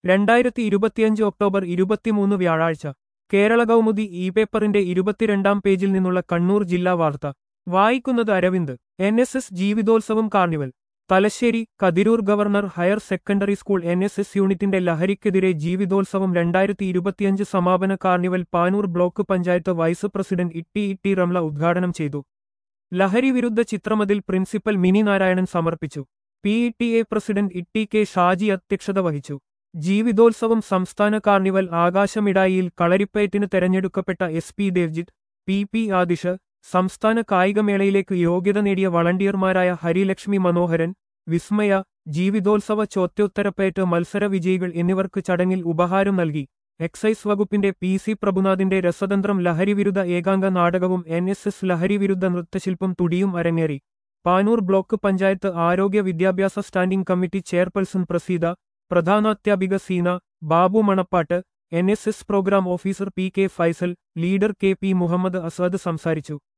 രണ്ടായിരത്തി ഇരുപത്തിയഞ്ച് ഒക്ടോബർ ഇരുപത്തിമൂന്ന് വ്യാഴാഴ്ച കേരള കൗമുദി ഇ പേപ്പറിന്റെ ഇരുപത്തിരണ്ടാം പേജിൽ നിന്നുള്ള കണ്ണൂർ ജില്ലാ വാർത്ത വായിക്കുന്നത് അരവിന്ദ് എൻ എസ് എസ് ജീവിതോത്സവം carnival Thalassery Kathiroor governor higher secondary school N S S യൂണിറ്റിന്റെ ലഹരിക്കെതിരെ ജീവിതോത്സവം രണ്ടായിരത്തി ഇരുപത്തിയഞ്ച് സമാപന carnival Panoor block panchayat vice president ഇട്ടി ഇട്ടി റംല ഉദ്ഘാടനം ചെയ്തു ലഹരി വിരുദ്ധ ചിത്രമതിൽ പ്രിൻസിപ്പൽ മിനി നാരായണൻ സമർപ്പിച്ചു P E T A president ഇട്ടി കെ ഷാജി അധ്യക്ഷത വഹിച്ചു ജീവിതോത്സവം സംസ്ഥാന കാർണിവൽ ആകാശമിടായിയിൽ കളരിപ്പയറ്റിന് തെരഞ്ഞെടുക്കപ്പെട്ട S P Devjith P P Adish സംസ്ഥാന കായികമേളയിലേക്ക് യോഗ്യത നേടിയ വളണ്ടിയർമാരായ ഹരിലക്ഷ്മി മനോഹരൻ വിസ്മയ ജീവിതോത്സവ ചോദ്യോത്തരപ്പയറ്റ് മത്സര വിജയികൾ എന്നിവർക്ക് ചടങ്ങിൽ ഉപഹാരം നൽകി എക്സൈസ് വകുപ്പിന്റെ പി സി പ്രഭുനാഥിന്റെ രസതന്ത്രം ലഹരിവിരുദ്ധ ഏകാംഗ നാടകവും എൻ എസ് എസ് ലഹരിവിരുദ്ധ നൃത്തശില്പം തുടിയും അരങ്ങേറി പാനൂർ ബ്ലോക്ക് പഞ്ചായത്ത് ആരോഗ്യ വിദ്യാഭ്യാസ സ്റ്റാൻഡിംഗ് കമ്മിറ്റി ചെയർപേഴ്സൺ പ്രസീത പ്രധാനാധ്യാപിക Seena Babu Manappatt N S S programme officer P K Faisal leader K P Muhammad Azad സംസാരിച്ചു